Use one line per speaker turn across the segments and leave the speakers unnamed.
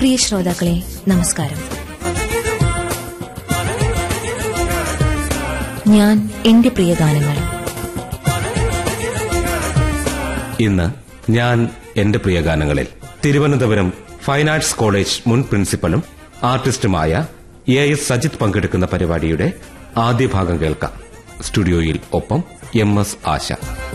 പ്രിയ ശ്രോതാക്കളെ നമസ്കാരം ഞാൻ എന്റെ പ്രിയ ഗാനങ്ങൾ
ഇന്ന് ഞാൻ എന്റെ പ്രിയ ഗാനങ്ങളിൽ തിരുവനന്തപുരം ഫൈൻ ആർട്സ് കോളേജ് മുൻ പ്രിൻസിപ്പലും ആർട്ടിസ്റ്റുമായ എ എസ് സജിത് പങ്കെടുക്കുന്ന പരിപാടിയുടെ ആദ്യ ഭാഗം കേൾക്കാം സ്റ്റുഡിയോയിൽ ഒപ്പം എം എസ് ആശ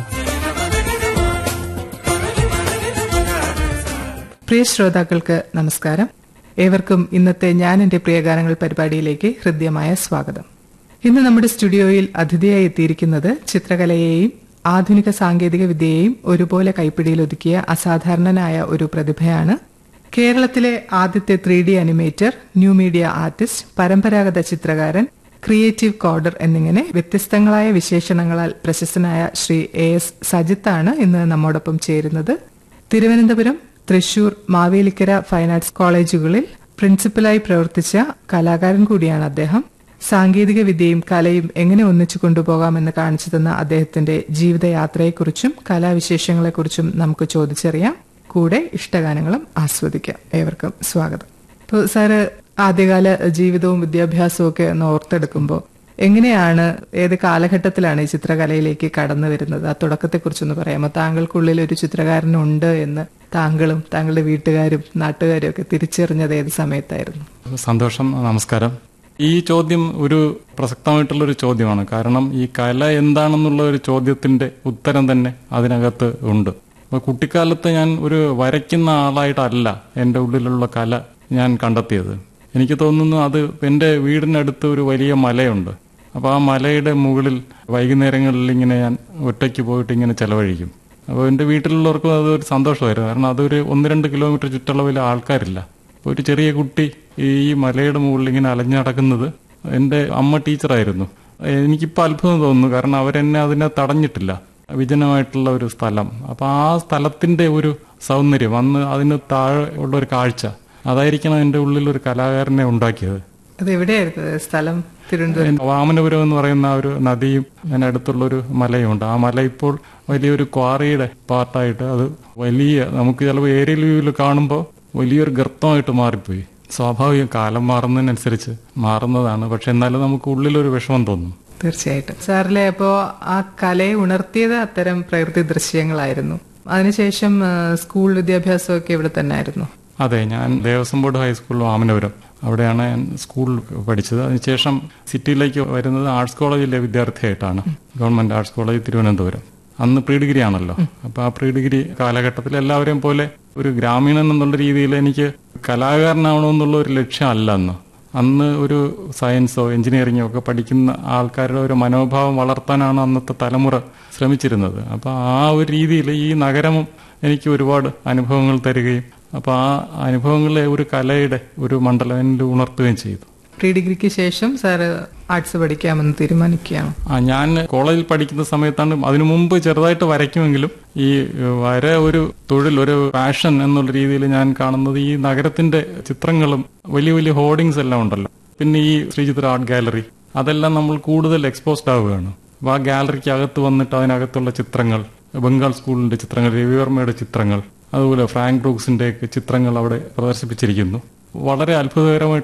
പ്രിയ ശ്രോതാക്കൾക്ക് നമസ്കാരം ഏവർക്കും ഇന്നത്തെ ഞാൻ എന്റെ പ്രിയഗാനങ്ങൾ പരിപാടിയിലേക്ക് ഹൃദ്യമായ സ്വാഗതം ഇന്ന് നമ്മുടെ സ്റ്റുഡിയോയിൽ അതിഥിയായി എത്തിയിരിക്കുന്നത് ചിത്രകലയെയും ആധുനിക സാങ്കേതിക വിദ്യയെയും ഒരുപോലെ കൈപ്പിടിയിൽ ഒതുക്കിയ അസാധാരണനായ ഒരു പ്രതിഭയാണ് കേരളത്തിലെ ആദ്യത്തെ three D animator new media artist പരമ്പരാഗത ചിത്രകാരൻ ക്രിയേറ്റീവ് കോഡർ എന്നിങ്ങനെ വ്യത്യസ്തങ്ങളായ വിശേഷണങ്ങളാൽ പ്രശസ്തനായ ശ്രീ എ എസ് സജിത്താണ് ഇന്ന് നമ്മോടൊപ്പം ചേരുന്നത് തിരുവനന്തപുരം തൃശൂർ മാവേലിക്കര ഫൈൻ ആർട്സ് കോളേജുകളിൽ പ്രിൻസിപ്പലായി പ്രവർത്തിച്ച കലാകാരൻ കൂടിയാണ് അദ്ദേഹം സാങ്കേതിക വിദ്യയും കലയും എങ്ങനെ ഒന്നിച്ചു കൊണ്ടുപോകാമെന്ന് കാണിച്ചു തന്ന അദ്ദേഹത്തിന്റെ ജീവിതയാത്രയെക്കുറിച്ചും കലാവിശേഷങ്ങളെക്കുറിച്ചും നമുക്ക് ചോദിച്ചറിയാം കൂടെ ഇഷ്ടഗാനങ്ങളും ആസ്വദിക്കാം ഏവർക്കും സ്വാഗതം ഇപ്പോൾ സാറ് ആദ്യകാല ജീവിതവും വിദ്യാഭ്യാസവും ഒക്കെ ഒന്ന് ഓർത്തെടുക്കുമ്പോൾ എങ്ങനെയാണ് ഏത് കാലഘട്ടത്തിലാണ് ഈ ചിത്രകലയിലേക്ക് കടന്നു വരുന്നത് ആ തുടക്കത്തെക്കുറിച്ചൊന്ന് പറയാമോ താങ്കൾക്കുള്ളിൽ ഒരു ചിത്രകാരനുണ്ട് എന്ന് താങ്കളും താങ്കളുടെ വീട്ടുകാരും നാട്ടുകാരും ഒക്കെ തിരിച്ചറിഞ്ഞത് ഏത് സമയത്തായിരുന്നു
സന്തോഷം നമസ്കാരം ഈ ചോദ്യം ഒരു പ്രസക്തമായിട്ടുള്ള ഒരു ചോദ്യമാണ് കാരണം ഈ കല എന്താണെന്നുള്ള ഒരു ചോദ്യത്തിന്റെ ഉത്തരം തന്നെ അതിനകത്ത് ഉണ്ട് അപ്പൊ കുട്ടിക്കാലത്ത് ഞാൻ ഒരു വരയ്ക്കുന്ന ആളായിട്ടല്ല എൻ്റെ ഉള്ളിലുള്ള കല ഞാൻ കണ്ടെത്തിയത് എനിക്ക് തോന്നുന്നു അത് എൻ്റെ വീടിനടുത്ത് ഒരു വലിയ മലയുണ്ട് അപ്പോൾ ആ മലയുടെ മുകളിൽ വൈകുന്നേരങ്ങളിൽ ഇങ്ങനെ ഞാൻ ഒറ്റയ്ക്ക് പോയിട്ട് ഇങ്ങനെ ചെലവഴിക്കും അപ്പോൾ എൻ്റെ വീട്ടിലുള്ളവർക്കും അതൊരു സന്തോഷമായിരുന്നു കാരണം അതൊരു ഒന്ന് രണ്ട് കിലോമീറ്റർ ചുറ്റളവിൽ ആൾക്കാരില്ല ഒരു ചെറിയ കുട്ടി ഈ മലയുടെ മുകളിൽ ഇങ്ങനെ അലഞ്ഞു നടക്കുന്നത് എൻ്റെ അമ്മ ടീച്ചറായിരുന്നു എനിക്കിപ്പോൾ അത്ഭുതം തോന്നുന്നു കാരണം അവരെന്നെ അതിനെ തടഞ്ഞിട്ടില്ല വിജനമായിട്ടുള്ള ഒരു സ്ഥലം അപ്പൊ ആ സ്ഥലത്തിന്റെ ഒരു സൗന്ദര്യം അന്ന് അതിന് താഴെ ഉള്ള ഒരു കാഴ്ച അതായിരിക്കണം എൻ്റെ ഉള്ളിൽ ഒരു കലാകാരനെ ഉണ്ടാക്കിയത്
അത് എവിടെയായിരുന്നു സ്ഥലം തിരുവനന്തപുരം
വാമനപുരം എന്ന് പറയുന്ന ആ ഒരു നദിയും അതിനടുത്തുള്ള ഒരു മലയുണ്ട് ആ മല ഇപ്പോൾ വലിയൊരു ക്വാറിയുടെ പാർട്ടായിട്ട് അത് വലിയ നമുക്ക് ചിലപ്പോൾ ഏരിയൽ വ്യൂവിൽ കാണുമ്പോൾ വലിയൊരു ഗർത്തമായിട്ട് മാറിപ്പോയി സ്വാഭാവികം കാലം മാറുന്നതിനനുസരിച്ച് മാറുന്നതാണ് പക്ഷെ എന്നാലും നമുക്ക് ഉള്ളിലൊരു വിഷമം തോന്നും
തീർച്ചയായിട്ടും സാറിലെ അപ്പോ ആ കലയെ ഉണർത്തിയത് അത്തരം പ്രകൃതി ദൃശ്യങ്ങളായിരുന്നു അതിനുശേഷം ആ, സ്കൂൾ വിദ്യാഭ്യാസമൊക്കെ ഇവിടെ തന്നെ ആയിരുന്നു
അതെ ഞാൻ ദേവസ്വം ബോർഡ് ഹൈസ്കൂൾ വാമനപുരം അവിടെയാണ് ഞാൻ സ്കൂൾ പഠിച്ചത് അതിനുശേഷം സിറ്റിയിലേക്ക് വരുന്നത് ആർട്സ് കോളേജിലെ വിദ്യാർത്ഥിയായിട്ടാണ് ഗവൺമെന്റ് ആർട്സ് കോളേജ് തിരുവനന്തപുരം അന്ന് പ്രീ ഡിഗ്രി ആണല്ലോ അപ്പൊ ആ പ്രീ ഡിഗ്രി കാലഘട്ടത്തിൽ എല്ലാവരെയും പോലെ ഒരു ഗ്രാമീണൻ എന്നുള്ള രീതിയിൽ എനിക്ക് കലാകാരനാവണമെന്നുള്ള ഒരു ലക്ഷ്യമല്ല അന്ന് അന്ന് ഒരു സയൻസോ എഞ്ചിനീയറിങ്ങോ ഒക്കെ പഠിക്കുന്ന ആൾക്കാരുടെ ഒരു മനോഭാവം വളർത്താനാണ് അന്നത്തെ തലമുറ ശ്രമിച്ചിരുന്നത് അപ്പൊ ആ ഒരു രീതിയിൽ ഈ നഗരവും എനിക്ക് ഒരുപാട് അനുഭവങ്ങൾ തരികയും അപ്പൊ ആ അനുഭവങ്ങളെ ഒരു കലയുടെ ഒരു മണ്ഡലം എന്നിൽ ഉണർത്തുകയും ചെയ്തു
പ്രീ ഡിഗ്രിക്ക് ശേഷം സാറ് ആർട്സ് പഠിക്കാമെന്ന് തീരുമാനിക്കുകയാണ്
ആ ഞാൻ കോളേജിൽ പഠിക്കുന്ന സമയത്താണ് അതിനു മുമ്പ് ചെറുതായിട്ട് വരയ്ക്കുമെങ്കിലും ഈ വര ഒരു തൊഴിൽ ഒരു പാഷൻ എന്നുള്ള രീതിയിൽ ഞാൻ കാണുന്നത് ഈ നഗരത്തിന്റെ ചിത്രങ്ങളും വലിയ വലിയ ഹോർഡിങ്സ് എല്ലാം ഉണ്ടല്ലോ പിന്നെ ഈ ശ്രീചിത്ര ആർട്ട് ഗാലറി അതെല്ലാം നമ്മൾ കൂടുതൽ എക്സ്പോസ്ഡ് ആവുകയാണ് അപ്പൊ ആ ഗാലറിക്ക് അകത്ത് വന്നിട്ട് അതിനകത്തുള്ള ചിത്രങ്ങൾ ബംഗാൾ സ്കൂളിന്റെ ചിത്രങ്ങൾ രവിവർമ്മയുടെ ചിത്രങ്ങൾ അതുപോലെ ഫ്രാങ്ക് ബ്രൂക്സിന്റെ ഒക്കെ ചിത്രങ്ങൾ അവിടെ പ്രദർശിപ്പിച്ചിരിക്കുന്നു വളരെ അത്ഭുതകരമായിട്ട്